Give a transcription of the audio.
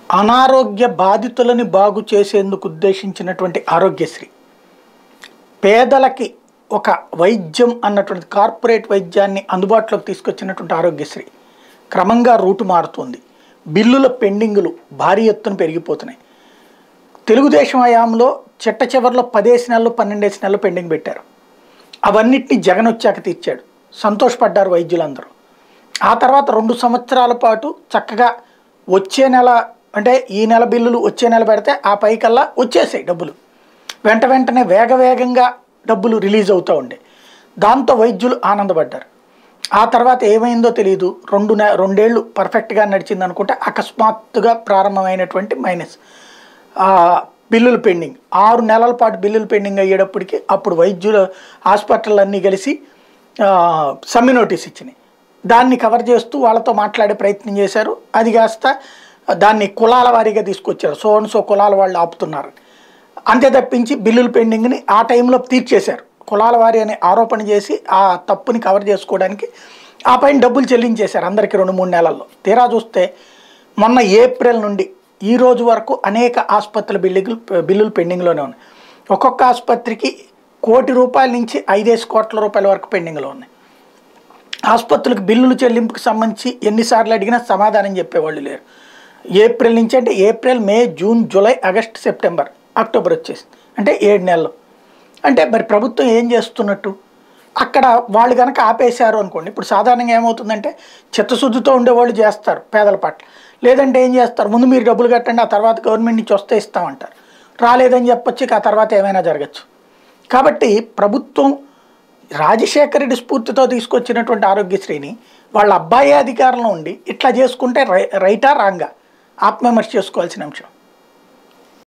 అనారోగ్య బాధితులని బాగు చేసేందుకు ఉద్దేశించినటువంటి ఆరోగ్యశ్రీ పేదలకి ఒక వైద్యం అన్నటువంటి కార్పొరేట్ వైద్యాన్ని అందుబాటులోకి తీసుకొచ్చినటువంటి ఆరోగ్యశ్రీ క్రమంగా రూటు మారుతుంది బిల్లుల పెండింగులు భారీ ఎత్తున పెరిగిపోతున్నాయి తెలుగుదేశం హయాంలో చిట్ట చివరిలో పదేసి నెలలు పన్నెండేసి నెలలు పెండింగ్ పెట్టారు అవన్నిటిని జగన్ వచ్చాక తీర్చాడు సంతోషపడ్డారు వైద్యులందరూ ఆ తర్వాత రెండు సంవత్సరాల పాటు చక్కగా వచ్చే నెల అంటే ఈ నెల బిల్లులు వచ్చే నెల పెడితే ఆ పైకల్లా వచ్చేసాయి డబ్బులు వెంట వెంటనే వేగ వేగంగా డబ్బులు రిలీజ్ అవుతూ ఉండే దాంతో వైద్యులు ఆనందపడ్డారు ఆ తర్వాత ఏమైందో తెలియదు రెండు నె రెండేళ్ళు పర్ఫెక్ట్గా నడిచింది అనుకుంటే అకస్మాత్తుగా ప్రారంభమైనటువంటి మైనస్ ఆ, బిల్లులు పెండింగ్ ఆరు నెలల పాటు బిల్లులు పెండింగ్ అయ్యేటప్పటికి అప్పుడు వైద్యుల హాస్పిటల్ అన్నీ కలిసి సమ్మె నోటీస్ ఇచ్చినాయి దాన్ని కవర్ చేస్తూ వాళ్ళతో మాట్లాడే ప్రయత్నం చేశారు అది కాస్త దాన్ని కులాల వారీగా తీసుకొచ్చారు సో అండ్ సో కులాల వాళ్ళు ఆపుతున్నారు అంతే తప్పించి బిల్లులు పెండింగ్ని ఆ టైంలో తీర్చేశారు కులాల వారి అనే ఆరోపణ చేసి ఆ తప్పుని కవర్ చేసుకోవడానికి ఆ పైన డబ్బులు చెల్లించేశారు అందరికీ రెండు మూడు నెలల్లో తీరా చూస్తే మొన్న ఏప్రిల్ నుండి ఈ రోజు వరకు అనేక ఆసుపత్రుల బిల్లులు బిల్లులు పెండింగ్లోనే ఉన్నాయి ఒక్కొక్క ఆసుపత్రికి కోటి రూపాయల నుంచి ఐదేసి కోట్ల రూపాయల వరకు పెండింగ్లో ఉన్నాయి ఆసుపత్రులకు బిల్లులు చెల్లింపుకి సంబంధించి ఎన్నిసార్లు అడిగినా సమాధానం చెప్పేవాళ్ళు లేరు ఏప్రిల్ నుంచి అంటే April May June July August September October వచ్చేసింది అంటే ఏడు నెలలు అంటే మరి ప్రభుత్వం ఏం చేస్తున్నట్టు అక్కడ వాళ్ళు కనుక ఆపేశారు అనుకోండి ఇప్పుడు సాధారణంగా ఏమవుతుందంటే చిత్తశుద్ధితో ఉండేవాళ్ళు చేస్తారు పేదల పట్ల లేదంటే ఏం చేస్తారు ముందు మీరు డబ్బులు కట్టండి ఆ తర్వాత గవర్నమెంట్ నుంచి వస్తే ఇస్తామంటారు రాలేదని చెప్పొచ్చు ఇక ఆ తర్వాత ఏమైనా జరగచ్చు కాబట్టి ప్రభుత్వం రాజశేఖర రెడ్డి స్ఫూర్తితో తీసుకొచ్చినటువంటి ఆరోగ్యశ్రీని వాళ్ళ అబ్బాయి అధికారంలో ఉండి ఇట్లా చేసుకుంటే రై రైటా రాంగా ఆత్మవిమర్శ చేసుకోవాల్సిన అంశం